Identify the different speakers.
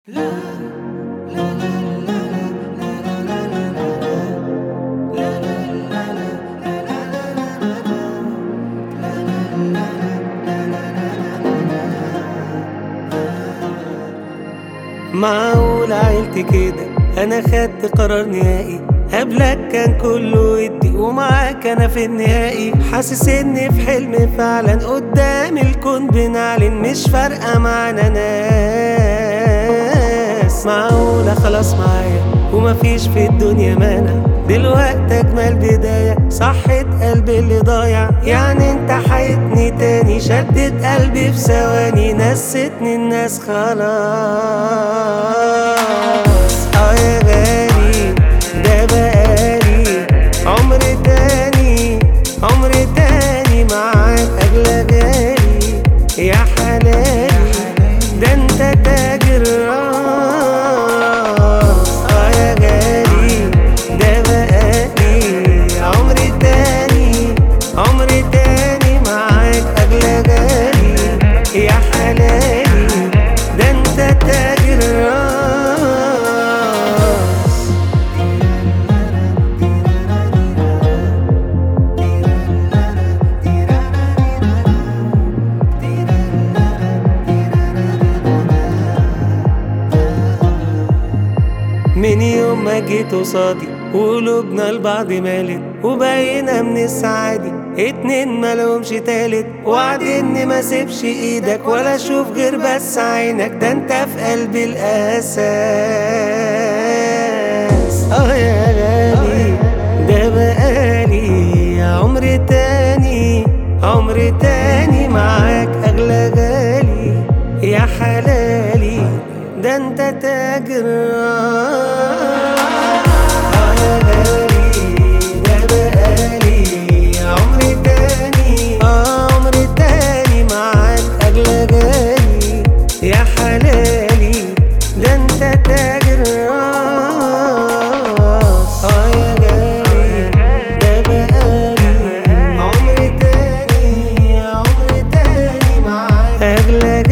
Speaker 1: معقول عيلتي كده انا خدت قرار نهائي قبلك كان كله ودي ومعاك انا في النهائي حاسس اني في حلم فعلا قدام الكون بنعلن مش فارقه معانا ناس معقولة خلاص معايا ومفيش في الدنيا مانع دلوقتي اجمل بداية صحت قلبي اللي ضايع يعني انت حيتني تاني شدت قلبي في ثواني نستني الناس خلاص اه يا غالي ده بقالي عمر تاني عمر تاني معاك اغلى غالي يا حلالي ده انت تاجر راس اه يا غالي ده بقالي عمر تاني عمر تاني معاك اغلى غالي يا حلالي ده انت تاجر راس من يوم ما جيت قصادي وقلوبنا لبعض مالت وبقينا من السعادة اتنين مالهمش تالت وعد اني ما سيبش ايدك ولا اشوف غير بس عينك ده انت في قلبي الاساس اه يا غالي ده بقالي عمر تاني عمر تاني معاك اغلى غالي يا حلالي ده انت تاجر آه يا غالي ده بقالي عمر تاني آه عمر تاني معاك اغلى غالي يا حلالي ده انت تاجر راس اه يا غالي ده بقالي عمر تاني عمر تاني معاك اغلى